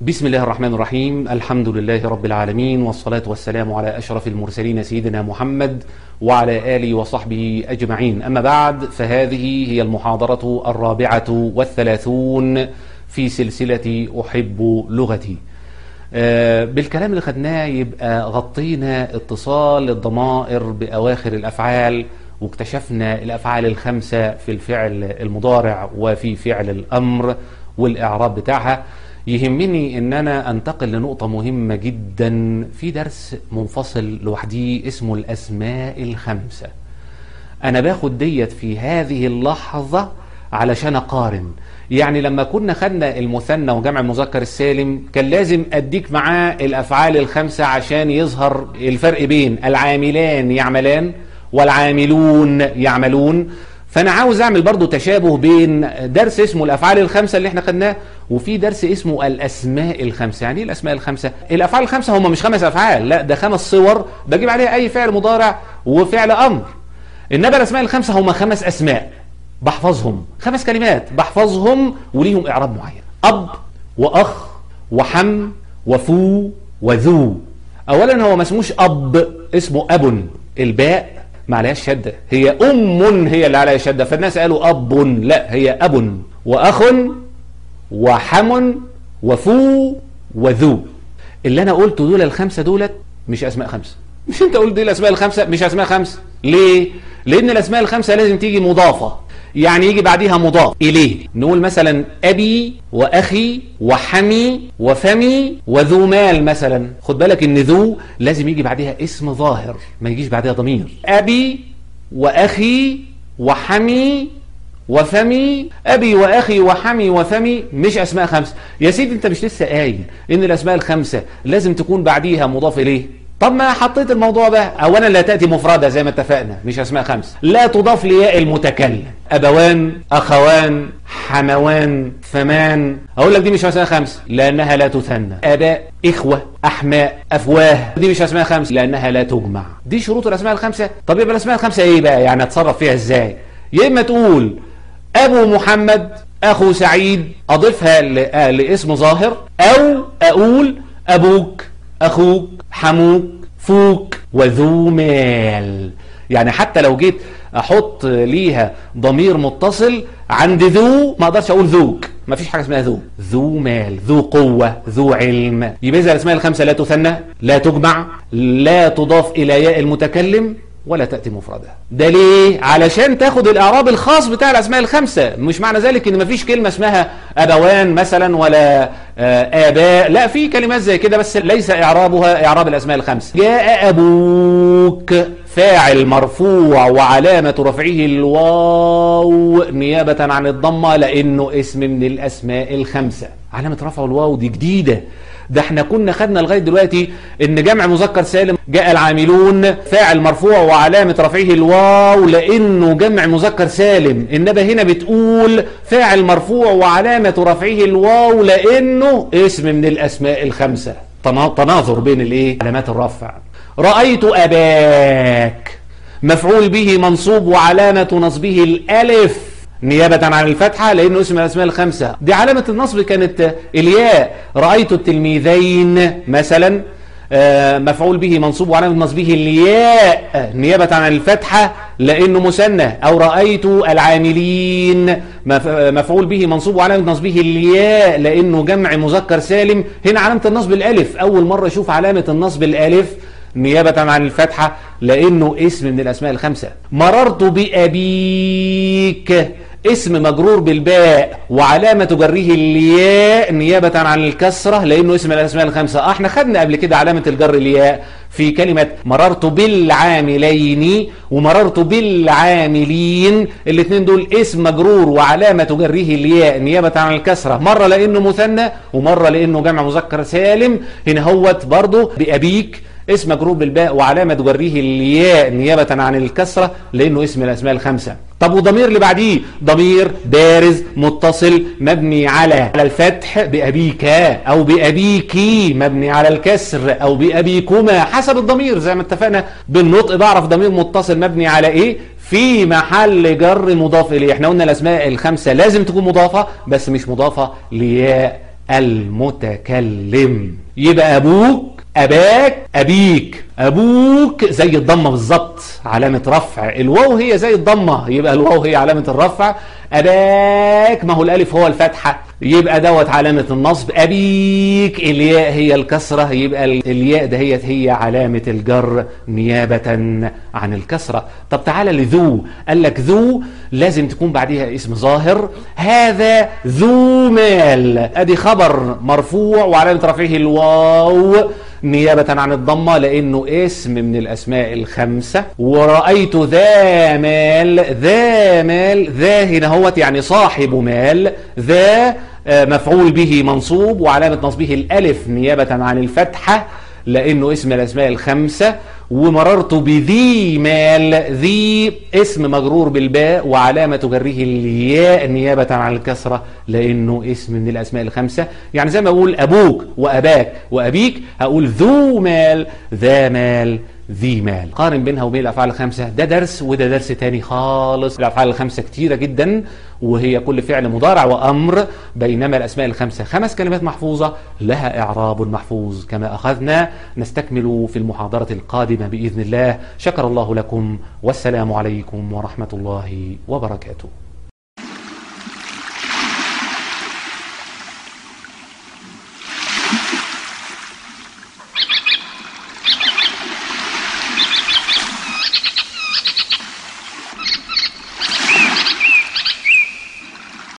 بسم الله الرحمن الرحيم الحمد لله رب العالمين والصلاة والسلام على أشرف المرسلين سيدنا محمد وعلى آله وصحبه أجمعين أما بعد فهذه هي المحاضرة الرابعة والثلاثون في سلسلة أحب لغتي آه، بالكلام اللي خدناه يبقى غطينا اتصال الضمائر بأواخر الأفعال واكتشفنا الأفعال الخمسة في الفعل المضارع وفي فعل الأمر والإعراب بتاعها يهمني ان انا انتقل لنقطة مهمة جدا في درس منفصل لوحديه اسمه الاسماء الخمسة انا باخد ديت في هذه اللحظة علشان اقارن يعني لما كنا خدنا المثنى وجمع المذكر السالم كان لازم اديك معاه الافعال الخمسة عشان يظهر الفرق بين العاملان يعملان والعاملون يعملون فانا عاوز اعمل برضو تشابه بين درس اسمه الافعال الخمسه اللي احنا خدناه وفي درس اسمه الاسماء الخمسه يعني ايه الاسماء الخمسه الافعال الخمسه هم مش خمس افعال لا ده خمس صور بجيب عليها اي فعل مضارع وفعل امر انما الاسماء الخمسه هم خمس اسماء بحفظهم خمس كلمات بحفظهم وليهم اعراب معين اب واخ وحم وفو وذو اولا هو ما اسموش اب اسمه اب الباء ما عليهاش شده هي ام هي اللي عليها شده فالناس قالوا اب لا هي اب واخ وحم وفو وذو اللي انا قلته دول الخمسه دولت مش اسماء خمسه مش انت قلت دي الاسماء الخمسه مش اسماء خمسه ليه لان الاسماء الخمسه لازم تيجي مضافه يعني يجي بعديها مضاف إليه نقول مثلا أبي وأخي وحمي وفمي وذو مال مثلا خد بالك إن ذو لازم يجي بعدها اسم ظاهر ما يجيش بعدها ضمير أبي وأخي وحمي وفمي أبي وأخي وحمي وفمي مش أسماء خمسة يا سيدي أنت مش لسه قايل إن الأسماء الخمسة لازم تكون بعديها مضاف إليه طب ما حطيت الموضوع ده اولا لا تاتي مفرده زي ما اتفقنا مش اسماء خمسه لا تضاف لياء المتكلم ابوان اخوان حموان فمان اقول لك دي مش اسماء خمسه لانها لا تثنى اباء اخوه احماء افواه دي مش اسماء خمسه لانها لا تجمع دي شروط الاسماء الخمسه طب يبقى الاسماء الخمسه ايه بقى يعني اتصرف فيها ازاي يا اما تقول ابو محمد اخو سعيد اضيفها لاسم ظاهر او اقول ابوك اخوك حموك فوك وذو مال يعني حتى لو جيت احط ليها ضمير متصل عند ذو ما اقدرش اقول ذوك ما فيش حاجه اسمها ذو ذو مال ذو قوه ذو علم يبقى اذا الاسماء الخمسه لا تثنى لا تجمع لا تضاف الى ياء المتكلم ولا تأتي مفردة ده ليه؟ علشان تاخد الإعراب الخاص بتاع الأسماء الخمسة مش معنى ذلك إن مفيش كلمة اسمها أبوان مثلا ولا آباء لا في كلمات زي كده بس ليس إعرابها إعراب الأسماء الخمسة جاء أبوك فاعل مرفوع وعلامة رفعه الواو نيابة عن الضمة لأنه اسم من الأسماء الخمسة علامة رفع الواو دي جديدة ده احنا كنا خدنا لغايه دلوقتي ان جمع مذكر سالم جاء العاملون فاعل مرفوع وعلامه رفعه الواو لانه جمع مذكر سالم انما هنا بتقول فاعل مرفوع وعلامه رفعه الواو لانه اسم من الاسماء الخمسه تناظر بين الايه علامات الرفع رايت اباك مفعول به منصوب وعلامه نصبه الالف نيابة عن الفتحة لأنه اسم الأسماء الخمسة دي علامة النصب كانت الياء رأيت التلميذين مثلا مفعول به منصوب وعلامة نصبه الياء نيابة عن الفتحة لأنه مثنى أو رأيت العاملين مفعول به منصوب وعلامة نصبه الياء لأنه جمع مذكر سالم هنا علامة النصب الألف أول مرة أشوف علامة النصب الألف نيابة عن الفتحة لأنه اسم من الأسماء الخمسة مررت بأبيك اسم مجرور بالباء وعلامة جره الياء نيابة عن الكسرة لأنه اسم الأسماء الخمسة اه احنا خدنا قبل كده علامة الجر الياء في كلمة مررت بالعاملين ومررت بالعاملين الاثنين دول اسم مجرور وعلامة جره الياء نيابة عن الكسرة مرة لأنه مثنى ومرة لأنه جمع مذكر سالم هنا هوت برضه بأبيك اسم مجرور بالباء وعلامة جره الياء نيابة عن الكسرة لأنه اسم الأسماء الخمسة طب وضمير اللي بعديه ضمير بارز متصل مبني على الفتح بأبيك أو بأبيكي مبني على الكسر أو بأبيكما حسب الضمير زي ما اتفقنا بالنطق بعرف ضمير متصل مبني على إيه في محل جر مضاف إليه احنا قلنا الأسماء الخمسة لازم تكون مضافة بس مش مضافة لياء المتكلم يبقى أبوك أباك أبيك أبوك زي الضمة بالظبط علامة رفع الواو هي زي الضمة يبقى الواو هي علامة الرفع أباك ما هو الألف هو الفتحة يبقى دوت علامة النصب أبيك الياء هي الكسرة يبقى الياء دهيت هي علامة الجر نيابة عن الكسرة طب تعالى لذو قال لك ذو لازم تكون بعدها اسم ظاهر هذا ذو مال ادي خبر مرفوع وعلامة رفعه الواو نيابة عن الضمة لأنه اسم من الأسماء الخمسة ورأيت ذا مال ذا مال ذا هنا هوت يعني صاحب مال ذا مفعول به منصوب وعلامة نصبه الألف نيابة عن الفتحة لأنه اسم الأسماء الخمسة ومررت بذي مال ذي اسم مجرور بالباء وعلامة جره الياء نيابة عن الكسرة لأنه اسم من الأسماء الخمسة يعني زي ما أقول أبوك وأباك وأبيك هقول ذو مال ذا مال ذي مال قارن بينها وبين الافعال الخمسه ده درس وده درس تاني خالص الافعال الخمسه كتيره جدا وهي كل فعل مضارع وامر بينما الاسماء الخمسه خمس كلمات محفوظه لها اعراب محفوظ كما اخذنا نستكمل في المحاضره القادمه باذن الله شكر الله لكم والسلام عليكم ورحمه الله وبركاته